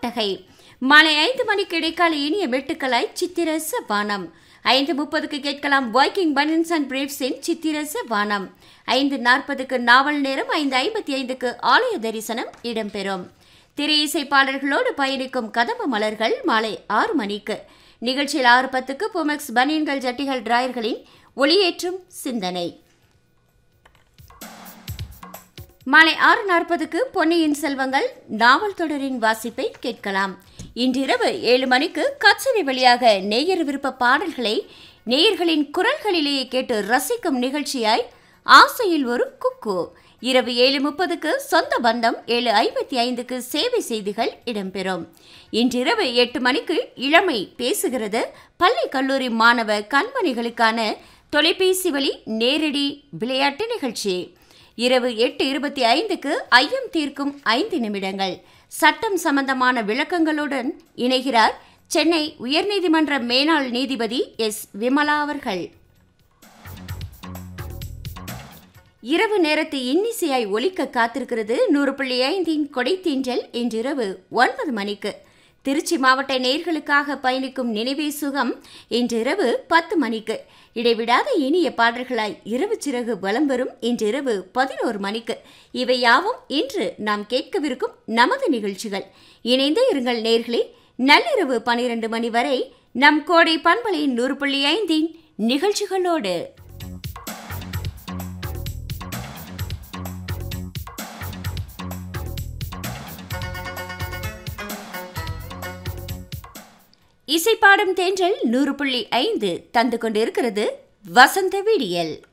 கொட்டகை மாலை ஐந்து மணிக்கு இடைக்கால இனிய மெட்டுக்களாய் சித்திரச வானம் ஐந்து முப்பதுக்கு கேட்கலாம் வைக்கிங் பனின்ஸ் அண்ட் பிரேவ்ஸின் சித்திரச வானம் ஐந்து நாற்பதுக்கு நாவல் நேரம் ஐந்து ஐம்பத்தி ஐந்துக்கு ஆலய தரிசனம் இடம்பெறும் திரை இசை பாடல்களோடு பயணிக்கும் கதம்ப மலர்கள் மாலை ஆறு மணிக்கு நிகழ்ச்சியில் ஆறு பத்துக்கு புமெக்ஸ் பனியன்கள் ஜட்டிகள் டிராயர்களின் ஒளியேற்றும் சிந்தனை மாலை ஆறு நாற்பதுக்கு பொன்னியின் செல்வங்கள் நாவல் தொடரின் வாசிப்பை கேட்கலாம் இன்றிரவு ஏழு மணிக்கு கச்சனை வழியாக நேயர் விருப்ப பாடல்களை நேயர்களின் குரல்களிலேயே கேட்டு ரசிக்கும் நிகழ்ச்சியாய் ஆசையில் ஒரு குக்கு இரவு ஏழு முப்பதுக்கு சொந்த பந்தம் ஏழு ஐம்பத்தி ஐந்துக்கு சேவை செய்திகள் இடம்பெறும் இன்றிரவு எட்டு மணிக்கு இளமை பேசுகிறது பள்ளி கல்லூரி மாணவ கண்மணிகளுக்கான தொலைபேசி வழி நேரடி விளையாட்டு நிகழ்ச்சி இரவு எட்டு இருபத்தி ஐந்துக்கு ஐயம் தீர்க்கும் ஐந்து நிமிடங்கள் சட்டம் சம்பந்தமான விளக்கங்களுடன் இணைகிறார் சென்னை உயர்நீதிமன்ற மேனாள் நீதிபதி எஸ் விமலா அவர்கள் இரவு நேரத்தை இன்னிசையாய் ஒலிக்க காத்திருக்கிறது நூறு புள்ளி ஐந்தின் கொடைத்தீன்றல் இன்றிரவு ஒன்பது மணிக்கு திருச்சி மாவட்ட நேர்களுக்காக பயணிக்கும் நினைவே சுகம் இன்றிரவு பத்து மணிக்கு இடைவிடாத இனிய பாடல்களாய் இரவு சிறகு வலம் வரும் இன்றிரவு பதினோரு மணிக்கு இவை யாவும் இன்று நாம் கேட்கவிருக்கும் நமது நிகழ்ச்சிகள் இணைந்து இருங்கள் நேர்களே நள்ளிரவு பனிரெண்டு மணி வரை நம் கோடை பண்பலை நூறு புள்ளி ஐந்தின் நிகழ்ச்சிகளோடு இசைப்பாடும் தேன்றல் நூறு புள்ளி ஐந்து தந்து கொண்டிருக்கிறது வசந்த விடியல்